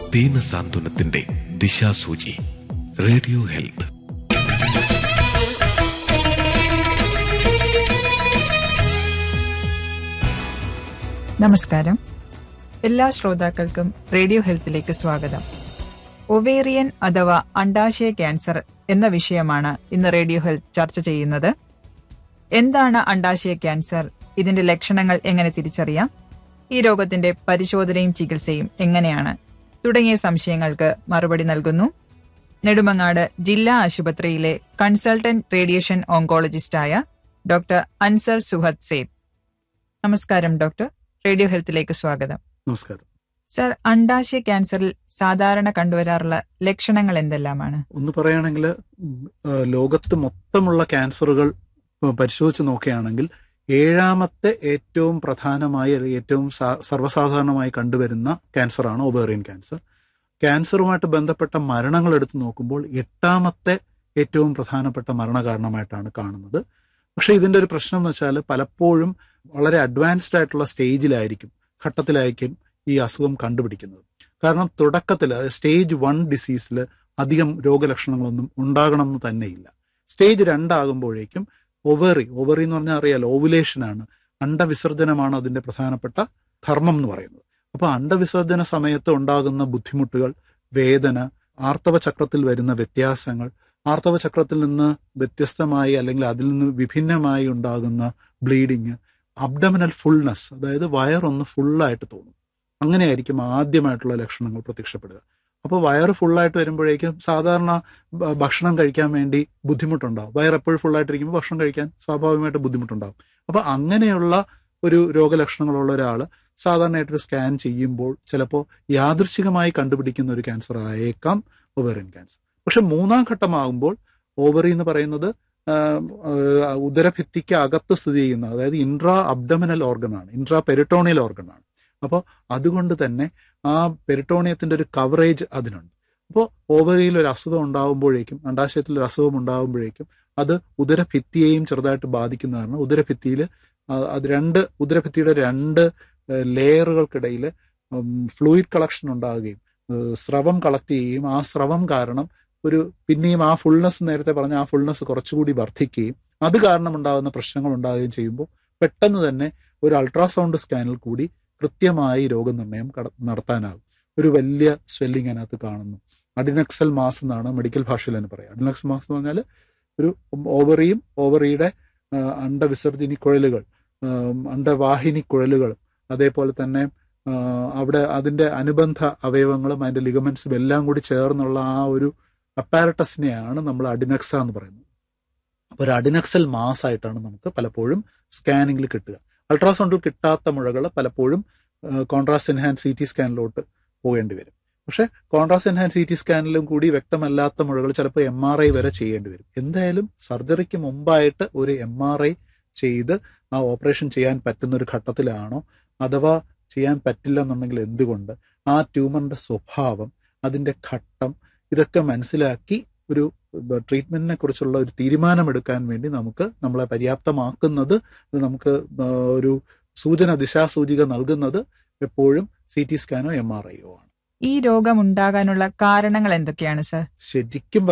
ദീനസാന്ത്വനത്തിന്റെ ദിശാസൂചി radio health നമസ്കാരം എല്ലാ ശ്രോതാക്കൾക്കും റേഡിയോ ഹെൽത്തിലേക്ക് സ്വാഗതം ഒവേറിയൻ അഥവാ അണ്ടാശയ ക്യാൻസർ എന്ന വിഷയമാണ് ഇന്ന് റേഡിയോ ഹെൽത്ത് ചർച്ച ചെയ്യുന്നത് എന്താണ് അണ്ടാശയ ക്യാൻസർ ഇതിന്റെ ലക്ഷണങ്ങൾ എങ്ങനെ തിരിച്ചറിയാം ഈ രോഗത്തിന്റെ പരിശോധനയും ചികിത്സയും എങ്ങനെയാണ് തുടങ്ങിയ സംശയങ്ങൾക്ക് മറുപടി നൽകുന്നു നെടുമങ്ങാട് ജില്ലാ ആശുപത്രിയിലെ കൺസൾട്ടന്റ് റേഡിയേഷൻ ഓങ്കോളജിസ്റ്റായ ഡോക്ടർ അൻസർ സുഹദ് സേബ് നമസ്കാരം ഡോക്ടർ റേഡിയോ ഹെൽത്തിലേക്ക് സ്വാഗതം നമസ്കാരം സർ അണ്ടാശയ ക്യാൻസറിൽ സാധാരണ കണ്ടുവരാറുള്ള ലക്ഷണങ്ങൾ എന്തെല്ലാമാണ് ഒന്ന് പറയുകയാണെങ്കിൽ ലോകത്ത് മൊത്തമുള്ള ക്യാൻസറുകൾ ഉം, പരിശോധിച്ച് നോക്കുകയാണെങ്കിൽ ഏഴാമത്തെ ഏറ്റവും പ്രധാനമായി അല്ലെങ്കിൽ ഏറ്റവും സാ- സർവ്വസാധാരണമായി കണ്ടുവരുന്ന ക്യാൻസറാണ് ഒബേറിയൻ ക്യാൻസർ ക്യാൻസറുമായിട്ട് ബന്ധപ്പെട്ട മരണങ്ങൾ എടുത്ത് നോക്കുമ്പോൾ എട്ടാമത്തെ ഏറ്റവും പ്രധാനപ്പെട്ട മരണകാരണമായിട്ടാണ് കാണുന്നത് പക്ഷേ ഇതിൻ്റെ ഒരു പ്രശ്നം എന്ന് വെച്ചാൽ പലപ്പോഴും വളരെ അഡ്വാൻസ്ഡ് ആയിട്ടുള്ള സ്റ്റേജിലായിരിക്കും ഘട്ടത്തിലായിരിക്കും ഈ അസുഖം കണ്ടുപിടിക്കുന്നത് കാരണം തുടക്കത്തിൽ സ്റ്റേജ് വൺ ഡിസീസിൽ അധികം രോഗലക്ഷണങ്ങളൊന്നും ഉണ്ടാകണമെന്ന് തന്നെയില്ല സ്റ്റേജ് രണ്ടാകുമ്പോഴേക്കും ഒവറി ഒവറി എന്ന് പറഞ്ഞാൽ അറിയാലോ ഓവുലേഷനാണ് അണ്ടവിസർജനമാണ് അതിന്റെ പ്രധാനപ്പെട്ട ധർമ്മം എന്ന് പറയുന്നത് അപ്പോൾ അണ്ടവിസർജന സമയത്ത് ഉണ്ടാകുന്ന ബുദ്ധിമുട്ടുകൾ വേദന ആർത്തവ ചക്രത്തിൽ വരുന്ന വ്യത്യാസങ്ങൾ ആർത്തവ ചക്രത്തിൽ നിന്ന് വ്യത്യസ്തമായി അല്ലെങ്കിൽ അതിൽ നിന്ന് വിഭിന്നമായി ഉണ്ടാകുന്ന ബ്ലീഡിങ് അബ്ഡമിനൽ ഫുൾനെസ് അതായത് വയറൊന്ന് ഫുള്ളായിട്ട് തോന്നും അങ്ങനെയായിരിക്കും ആദ്യമായിട്ടുള്ള ലക്ഷണങ്ങൾ പ്രത്യക്ഷപ്പെടുക അപ്പോൾ വയറ് ഫുള്ളായിട്ട് വരുമ്പോഴേക്കും സാധാരണ ഭ- ഭക്ഷണം കഴിക്കാൻ വേണ്ടി ബുദ്ധിമുട്ടുണ്ടാവും വയർ എപ്പോഴും ഫുള്ളായിട്ടിരിക്കുമ്പോൾ ഭക്ഷണം കഴിക്കാൻ സ്വാഭാവികമായിട്ട് ബുദ്ധിമുട്ടുണ്ടാവും അപ്പോൾ അങ്ങനെയുള്ള ഒരു രോഗലക്ഷണങ്ങളുള്ള ഒരാൾ സാധാരണയായിട്ടൊരു സ്കാൻ ചെയ്യുമ്പോൾ ചിലപ്പോൾ യാദൃച്ഛികമായി കണ്ടുപിടിക്കുന്ന ഒരു ക്യാൻസർ ആയേക്കാം ഒവേറിയൻ ക്യാൻസർ പക്ഷെ മൂന്നാം ഘട്ടമാകുമ്പോൾ ഓവറി എന്ന് പറയുന്നത് ആ, ആ, ഉദരഭിത്തിക്ക് അകത്ത് സ്ഥിതി ചെയ്യുന്ന അതായത് ഇൻട്രാ അബ്ഡമിനൽ ഓർഗനാണ് ഇൻട്രാ പെരിട്ടോണിയൽ ഓർഗനാണ് അപ്പോൾ അതുകൊണ്ട് തന്നെ ആ പെരിട്ടോണിയത്തിന്റെ ഒരു കവറേജ് അതിനുണ്ട് അപ്പോൾ ഓവറിയിൽ ഒരു അസുഖം ഉണ്ടാകുമ്പോഴേക്കും അണ്ടാശയത്തിൽ ഒരു അസുഖം ഉണ്ടാകുമ്പോഴേക്കും അത് ഉദരഭിത്തിയെയും ചെറുതായിട്ട് ബാധിക്കുന്ന കാരണം ഉദരഭിത്തിയിൽ അത് രണ്ട് ഉദരഭിത്തിയുടെ രണ്ട് ലെയറുകൾക്കിടയിൽ ഫ്ലൂയിഡ് കളക്ഷൻ ഉണ്ടാകുകയും ഏഹ് സ്രവം കളക്ട് ചെയ്യുകയും ആ സ്രവം കാരണം ഒരു പിന്നെയും ആ ഫുൾനെസ് നേരത്തെ പറഞ്ഞ ആ ഫുൾനെസ് കുറച്ചുകൂടി വർദ്ധിക്കുകയും അത് കാരണം ഉണ്ടാകുന്ന പ്രശ്നങ്ങൾ ഉണ്ടാകുകയും ചെയ്യുമ്പോൾ പെട്ടെന്ന് തന്നെ ഒരു അൾട്രാസൗണ്ട് സ്കാനിൽ കൂടി കൃത്യമായി രോഗനിർണയം കട- നടത്താനാകും ഒരു വലിയ സ്വെല്ലിംഗ് അതിനകത്ത് കാണുന്നു അഡിനക്സൽ മാസ് എന്നാണ് മെഡിക്കൽ ഭാഷയിൽ തന്നെ പറയാം അഡിനക്സൽ മാസ് എന്ന് പറഞ്ഞാൽ ഒരു ഓവറിയും ഓവറിയുടെ ആ, അണ്ടവിസർജിനി കുഴലുകൾ ആം, അണ്ടവാഹിനി കുഴലുകളും അതേപോലെ തന്നെ ആ, അവിടെ അതിന്റെ അനുബന്ധ അവയവങ്ങളും അതിന്റെ ലിഗമെന്റ്സും എല്ലാം കൂടി ചേർന്നുള്ള ആ ഒരു അപ്പാരറ്റസിനെയാണ് നമ്മൾ അഡിനക്സ എന്ന് പറയുന്നത് അപ്പോൾ ഒരു അഡിനക്സൽ മാസ് ആയിട്ടാണ് നമുക്ക് പലപ്പോഴും സ്കാനിങ്ങിൽ കിട്ടുക അൾട്രാസൗണ്ടിൽ കിട്ടാത്ത മുഴകൾ പലപ്പോഴും കോൺട്രാസ്റ്റ് എൻഹാൻസ് സി ടി സ്കാനിലോട്ട് പോകേണ്ടി വരും പക്ഷെ കോൺട്രാസ്റ്റ് എൻഹാൻസ് സി ടി സ്കാനിലും കൂടി വ്യക്തമല്ലാത്ത മുഴകൾ ചിലപ്പോൾ എം ആർ ഐ വരെ ചെയ്യേണ്ടി വരും എന്തായാലും സർജറിക്ക് മുമ്പായിട്ട് ഒരു എം ആർ ഐ ചെയ്ത് ആ ഓപ്പറേഷൻ ചെയ്യാൻ പറ്റുന്ന ഒരു ഘട്ടത്തിലാണോ അഥവാ ചെയ്യാൻ പറ്റില്ല എന്നുണ്ടെങ്കിൽ എന്തുകൊണ്ട് ആ ട്യൂമറിന്റെ സ്വഭാവം അതിന്റെ ഘട്ടം ഇതൊക്കെ മനസ്സിലാക്കി ഒരു ട്രീറ്റ്മെന്റിനെ കുറിച്ചുള്ള ഒരു തീരുമാനമെടുക്കാൻ വേണ്ടി നമുക്ക് നമ്മളെ പര്യാപ്തമാക്കുന്നത് നമുക്ക് ആ, ഒരു സൂചന ദിശാസൂചിക നൽകുന്നത് എപ്പോഴും സി ടി സ്കാനോ എം ആർ ഐയോ ആണ് ഈ രോഗം ഉണ്ടാകാനുള്ള കാരണങ്ങൾ എന്തൊക്കെയാണ് സർ ശരിക്കും